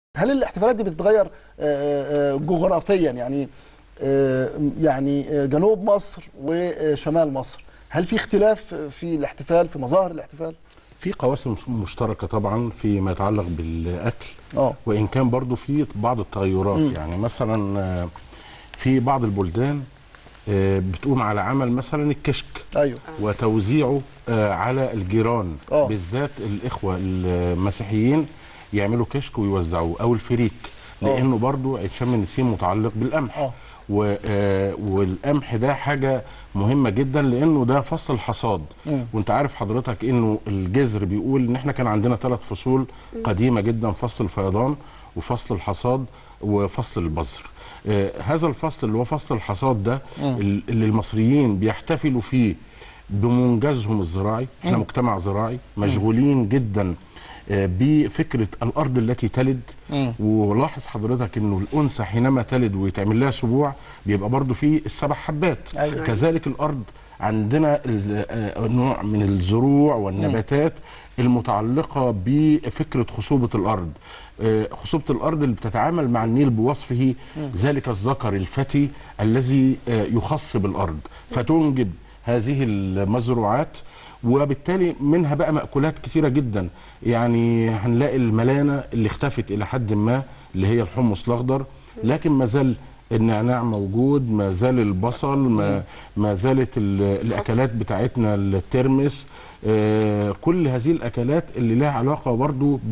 هل الاحتفالات دي بتتغير آه، آه، جغرافيا يعني آه، يعني آه، جنوب مصر وشمال مصر هل في اختلاف في الاحتفال في مظاهر الاحتفال؟ في قواسم مشتركه طبعا فيما يتعلق بالاكل اه وان كان برضو في بعض التغيرات يعني مثلا آه، في بعض البلدان آه، بتقوم على عمل مثلا الكشك ايوه وتوزيعه آه، على الجيران آه. بالذات الاخوه المسيحيين يعملوا كشك ويوزعوه او الفريك لانه برضو عيد شم النسيم متعلق بالقمح آه. و- آه، والقمح ده حاجه مهمه جدا لانه ده فصل الحصاد مم. وانت عارف حضرتك انه الجذر بيقول ان احنا كان عندنا ثلاث فصول قديمه جدا فصل الفيضان وفصل الحصاد وفصل البذر آه هذا الفصل اللي هو فصل الحصاد ده ال- اللي المصريين بيحتفلوا فيه بمنجزهم الزراعي احنا مجتمع زراعي مشغولين جدا آه، بفكره الارض التي تلد مم. ولاحظ حضرتك انه الانثى حينما تلد ويتعمل لها سبوع بيبقى برضو فيه السبع حبات أيوة. كذلك الارض عندنا ال- آه، نوع من الزروع والنباتات المتعلقه بفكره خصوبه الارض آه، خصوبه الارض اللي بتتعامل مع النيل بوصفه ذلك الذكر الفتي الذي آه، يخصب الارض فتنجب هذه المزروعات وبالتالي منها بقى مأكولات كثيرة جدا يعني هنلاقي الملانة اللي اختفت إلى حد ما اللي هي الحمص الأخضر لكن ما زال النعناع موجود ما زال البصل ما, ما زالت ال- الأكلات بتاعتنا الترمس آه كل هذه الأكلات اللي لها علاقة برضو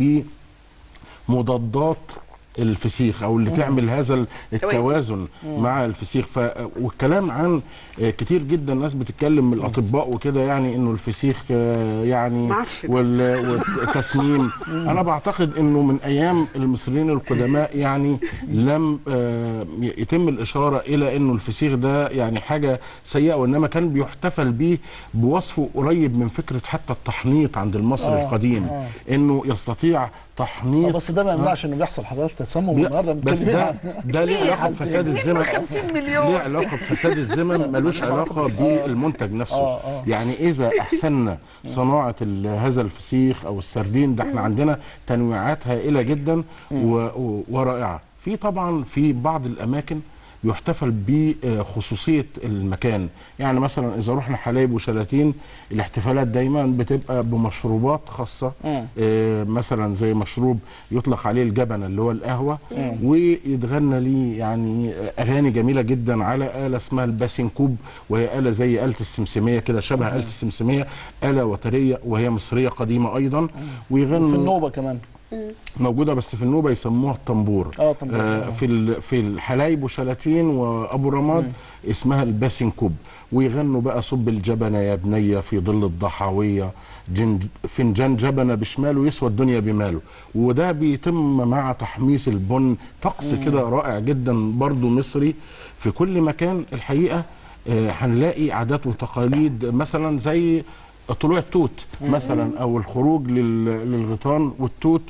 بمضادات الفسيخ او اللي تعمل هذا التوازن مع الفسيخ ف والكلام عن آه، كتير جدا ناس بتتكلم من الاطباء وكده يعني انه الفسيخ آه، يعني معفن. وال- والتسميم انا بعتقد انه من ايام المصريين القدماء يعني لم آه، يتم الاشاره الى انه الفسيخ ده يعني حاجه سيئه وانما كان بيحتفل به بوصفه قريب من فكره حتى التحنيط عند المصري آه، القديم آه. انه يستطيع تحنيط آه، بس ده ما يمنعش انه بيحصل حضرتك تسمم لا، النهارده بس متكلمين ده عن- ده ليه علاقه بفساد الزمن 52 مليون. ليه علاقه بفساد الزمن ملوش علاقه بالمنتج نفسه آه، آه. يعني اذا احسننا صناعه ال- هذا الفسيخ او السردين ده احنا عندنا تنويعات هائله جدا و- و- ورائعه في طبعا في بعض الاماكن يحتفل بخصوصيه المكان يعني مثلا اذا رحنا حلايب وشلاتين الاحتفالات دايما بتبقى بمشروبات خاصه مم. آه، مثلا زي مشروب يطلق عليه الجبنه اللي هو القهوه ويتغنى ليه يعني اغاني جميله جدا على اله اسمها الباسنكوب وهي اله زي اله السمسميه كده شبه اله السمسميه اله وتريه وهي مصريه قديمه ايضا ويغنوا في النوبه كمان موجوده بس في النوبه يسموها الطنبور آه، طنبور. آه في ال- في الحلايب وشلاتين وابو رماد اسمها الباسنكوب ويغنوا بقى صب الجبنه يا بنيه في ظل الضحاويه جن فنجان جبنه بشماله يسوى الدنيا بماله وده بيتم مع تحميص البن طقس كده رائع جدا برضو مصري في كل مكان الحقيقه آه، هنلاقي عادات وتقاليد مثلا زي طلوع التوت مثلا او الخروج لل- للغيطان والتوت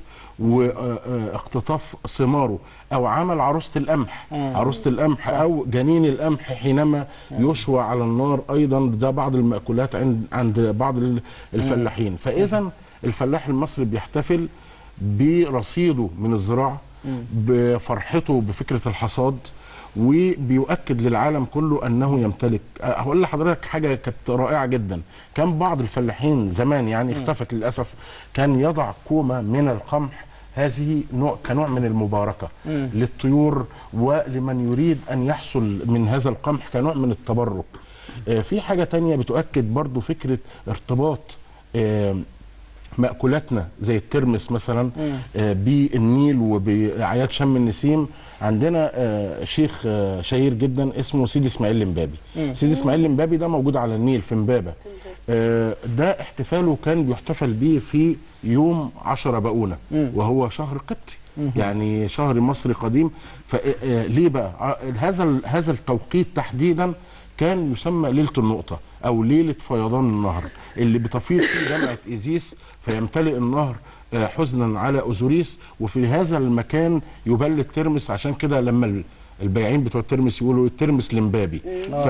واقتطاف ثماره او عمل عروسه القمح عروسه القمح او جنين القمح حينما يشوى على النار ايضا ده بعض المأكولات عند عند بعض ال- الفلاحين فاذا الفلاح المصري بيحتفل برصيده من الزراعه بفرحته بفكره الحصاد وبيؤكد للعالم كله انه يمتلك أه، هقول لحضرتك حاجه كانت رائعه جدا كان بعض الفلاحين زمان يعني اختفت للاسف كان يضع كومه من القمح هذه نوع كنوع من المباركه للطيور ولمن يريد ان يحصل من هذا القمح كنوع من التبرك آه، في حاجه تانية بتؤكد برضو فكره ارتباط آه، مأكولاتنا زي الترمس مثلا آه، بالنيل وبأعياد شم النسيم عندنا آه، شيخ آه، شهير جدا اسمه سيدي اسماعيل المبابي سيدي اسماعيل المبابي ده موجود على النيل في امبابه آه، ده احتفاله كان بيحتفل بيه في يوم عشرة بقونة وهو شهر قبطي يعني شهر مصري قديم فليه بقى ع- هذا ال- هذا التوقيت تحديدا كان يسمى ليله النقطه او ليله فيضان النهر اللي بتفيض فيه جامعه ايزيس فيمتلئ النهر آه، حزنا على اوزوريس وفي هذا المكان يبل الترمس عشان كده لما ال- البياعين بتوع الترمس يقولوا الترمس لمبابي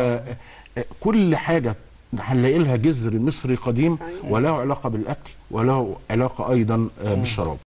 فكل حاجه هنلاقي لها جذر مصري قديم صحيح. وله علاقه بالاكل وله علاقه ايضا آه، بالشراب